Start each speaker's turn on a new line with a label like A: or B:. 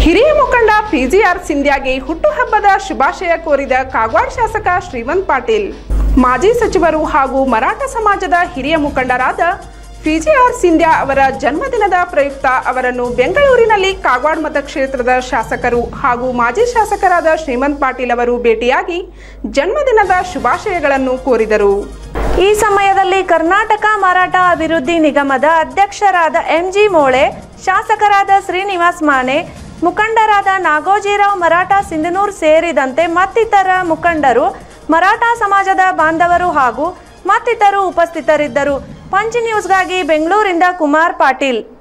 A: ಹಿರಿಯ ಮುಖಂಡ ಪಿಜಿಆರ್ ಸಿಂಧ್ಯಾಗೆ ಹುಟ್ಟುಹಬ್ಬದ ಶುಭಾಶಯ ಕೋರಿದ ಕಾಗವಾಡ ಶಾಸಕ ಶ್ರೀಮಂತ್ ಪಾಟೀಲ್ ಮಾಜಿ ಸಚಿವರು ಹಾಗೂ ಮರಾಠ ಸಮಾಜದ ಹಿರಿಯ ಮುಖಂಡರಾದ ಪಿಜಿಆರ್ ಸಿಂಧ್ಯಾ ಅವರ ಜನ್ಮದಿನದ ಪ್ರಯುಕ್ತ ಅವರನ್ನು ಬೆಂಗಳೂರಿನಲ್ಲಿ ಕಾಗವಾಡ ಮತಕ್ಷೇತ್ರದ ಶಾಸಕರು ಹಾಗೂ ಮಾಜಿ ಶಾಸಕರಾದ ಶ್ರೀಮಂತ್ ಪಾಟೀಲ್ ಅವರು ಭೇಟಿಯಾಗಿ ಜನ್ಮದಿನದ ಶುಭಾಶಯಗಳನ್ನು ಕೋರಿದರು
B: ಈ ಸಮಯದಲ್ಲಿ ಕರ್ನಾಟಕ ಮರಾಠ ಅಭಿವೃದ್ಧಿ ನಿಗಮದ ಅಧ್ಯಕ್ಷರಾದ ಎಂಜಿ ಮೋಳೆ ಶಾಸಕರಾದ ಶ್ರೀನಿವಾಸ್ ಮಾನೆ ಮುಖಂಡರಾದ ನಾಗೋಜಿರಾವ್ ಮರಾಠ ಸಿಂಧನೂರ್ ಸೇರಿದಂತೆ ಮತ್ತಿತರ ಮುಖಂಡರು ಮರಾಠ ಸಮಾಜದ ಬಾಂಧವರು ಹಾಗೂ ಮತ್ತಿತರರು ಉಪಸ್ಥಿತರಿದ್ದರು ಪಂಚ್ ನ್ಯೂಸ್ಗಾಗಿ ಬೆಂಗಳೂರಿಂದ ಕುಮಾರ್ ಪಾಟೀಲ್